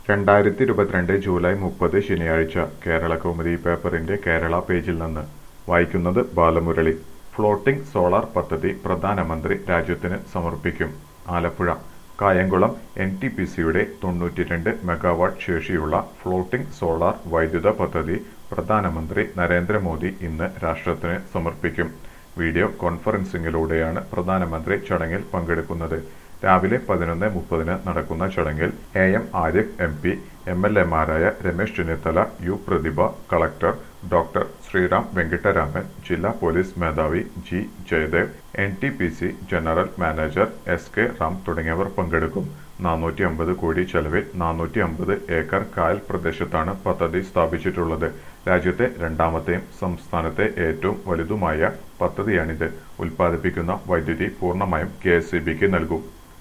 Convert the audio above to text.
രണ്ടായിരത്തി ഇരുപത്തിരണ്ട് ജൂലൈ മുപ്പത് ശനിയാഴ്ച കേരള കൗമുദി പേപ്പറിന്റെ കേരള പേജിൽ നിന്ന് വായിക്കുന്നത് ബാലമുരളി ഫ്ലോട്ടിംഗ് സോളാർ പദ്ധതി പ്രധാനമന്ത്രി രാജ്യത്തിന് സമർപ്പിക്കും Alappuzha Kayamkulam N T P സിയുടെ തൊണ്ണൂറ്റിരണ്ട് മെഗാവാട്ട് ശേഷിയുള്ള ഫ്ലോട്ടിംഗ് സോളാർ വൈദ്യുത പദ്ധതി പ്രധാനമന്ത്രി നരേന്ദ്രമോദി ഇന്ന് രാഷ്ട്രത്തിന് സമർപ്പിക്കും വീഡിയോ കോൺഫറൻസിംഗിലൂടെയാണ് പ്രധാനമന്ത്രി ചടങ്ങിൽ പങ്കെടുക്കുന്നത് രാവിലെ പതിനൊന്ന് മുപ്പതിന് നടക്കുന്ന ചടങ്ങിൽ A M Arif M P M L എമാരായ Ramesh Chennithala U Prathibha collector doctor Sriram Venkitaraman ജില്ലാ പോലീസ് മേധാവി G Jayadev N T P C general manager S K Ram തുടങ്ങിയവർ പങ്കെടുക്കും നാനൂറ്റി അമ്പത് കോടി ചെലവിൽ നാനൂറ്റി അമ്പത് ഏക്കർ കായൽ പ്രദേശത്താണ് പദ്ധതി സ്ഥാപിച്ചിട്ടുള്ളത് രാജ്യത്തെ രണ്ടാമത്തെയും സംസ്ഥാനത്തെ ഏറ്റവും വലുതുമായ പദ്ധതിയാണിത് ഉൽപ്പാദിപ്പിക്കുന്ന വൈദ്യുതി പൂർണ്ണമായും കെ എസ് നൽകും